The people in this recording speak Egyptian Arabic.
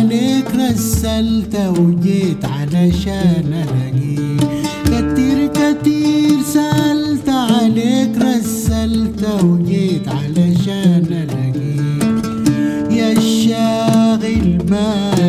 عليك رسلت وجيت علشان الاقيك كتير كتير سألت عليك رسلت وجيت علشان الاقيك يا الشاغل بالي